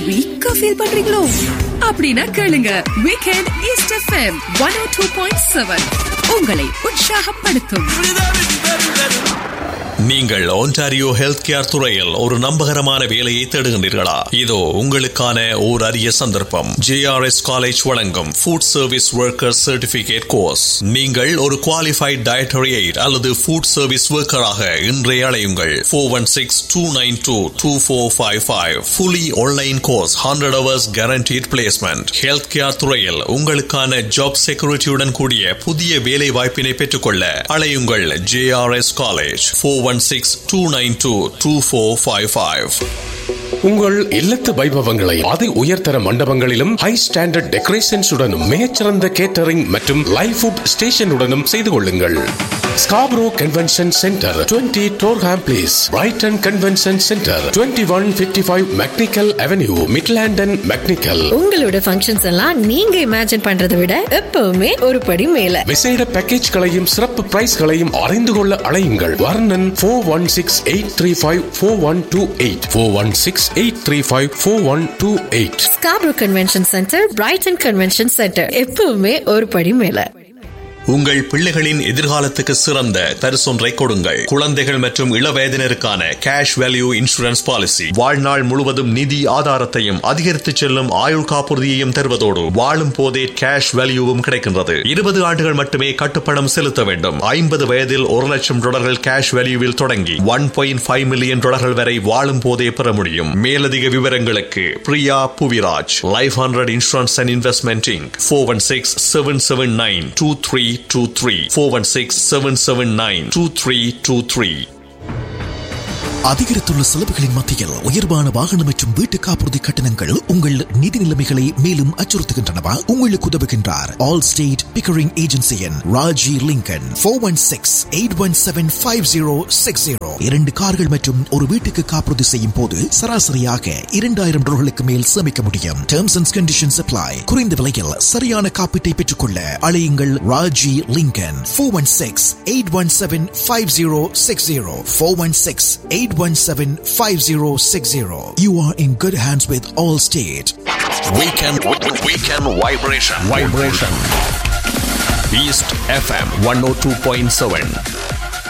வீக்கா ஃபீல் பண்றீங்களோ அப்படின்னா கேளுங்க weekend East FM one O two point seven உங்களை உற்சாகப்படுத்தும் நீங்கள் ஒன்டாரியோ ஹெல்த் கேர் துறையில் ஒரு நம்பகரமான வேலையை தேடுகின்றீர்களா இதோ உங்களுக்கான ஓர் அரிய சந்தர்ப்பம் ஜேஆர்எஸ் காலேஜ் வழங்கும் food service worker certificate course நீங்கள் ஒரு குவாலிஃபைட் டயட்டரி எய்ட் அல்லது ஃபுட் சர்வீஸ் ஒர்க்கராக இன்றைய அழையுங்கள் four one six two nine two two four five five fully online course hundred hours guaranteed placement health care துறையில் உங்களுக்கான job செக்யூரிட்டியுடன் கூடிய புதிய வேலை வாய்ப்பினை பெற்றுக்கொள்ள அழையுங்கள் JRS college four one six two nine two two four five five உங்கள் இல்லத்து வைபவங்களை அதி உயர்தர மண்டபங்களிலும் ஹை ஸ்டாண்டர்ட் டெக்கரேஷன்ஸுடனும் மிகச்சிறந்த கேட்டரிங் மற்றும் லைவ் ஃபுட் ஸ்டேஷனுடனும் செய்து கொள்ளுங்கள் Scarborough convention centre 20 Durham place Brighton convention centre 2155 one fifty five McNicoll avenue Midland and McNicoll உங்களோட ஃபங்க்ஷன்ஸ் எல்லாம் நீங்க இமேஜின் பண்றதை விட எப்பவுமே ஒரு படி மேல விசேட பேக்கேஜ்களையும் சிறப்பு பிரைஸ்களையும் அறிந்து கொள்ள அழையுங்கள் Varnan four one six eight three five four one two eight four one six eight three five four one two eight Scarborough convention centre Brighton convention centre எப்பவுமே ஒரு படி மேல உங்கள் பிள்ளைகளின் எதிர்காலத்துக்கு சிறந்த பரிசொன்றை கொடுங்கள் குழந்தைகள் மற்றும் இளவயதினருக்கான கேஷ் வேல்யூ இன்சூரன்ஸ் பாலிசி வாழ்நாள் முழுவதும் நிதி ஆதாரத்தையும் அதிகரித்து செல்லும் ஆயுள் காப்புறுதியையும் தருவதோடு வாழும் போதே கேஷ் வேல்யூவும் கிடைக்கின்றது இருபது ஆண்டுகள் மட்டுமே கட்டுப்பணம் செலுத்த வேண்டும் ஐம்பது வயதில் ஒரு லட்சம் டாலர்கள் கேஷ் வேல்யூவில் தொடங்கி ஒன் பாயிண்ட் ஃபைவ் மில்லியன் டாலர்கள் வரை வாழும் போதே பெற முடியும் மேலதிக விவரங்களுக்கு Priya Puviraj life hundred insurance and investment inc four one six seven seven nine two three two three four one six seven seven nine two three two three அதிகரித்துள்ள செலவுகளின் மத்தியில் உயர்வான வாகனம் மற்றும் வீட்டு காப்புறுதி கட்டணங்கள் உங்கள் நிதி நிலைமைகளை மேலும் அச்சுறுத்துகின்றனவா உங்களுக்கு உதவுகின்றார் ஆல் ஸ்டேட் பிக்கரிங் ஏஜென்சியின் Raji Lincoln four one six eight one seven five zero six zero இரண்டு கார்கள் மற்றும் ஒரு வீட்டுக்கு காப்புறுதி செய்யும் போது சராசரியாக இரண்டாயிரம் டாலர்களுக்கு மேல் சேமிக்க முடியும் டேர்ம்ஸ் அண்ட் கண்டிஷன்ஸ் அப்ளை குறைந்த விலையில் சரியான காப்பீட்டை பெற்றுக்கொள்ள அழையுங்கள் Raji Lincoln four one six eight one seven five zero six zero four one six eight 817-5060. You are in good hands with Allstate. Weekend, weekend vibration. Vibration. East FM 102.7.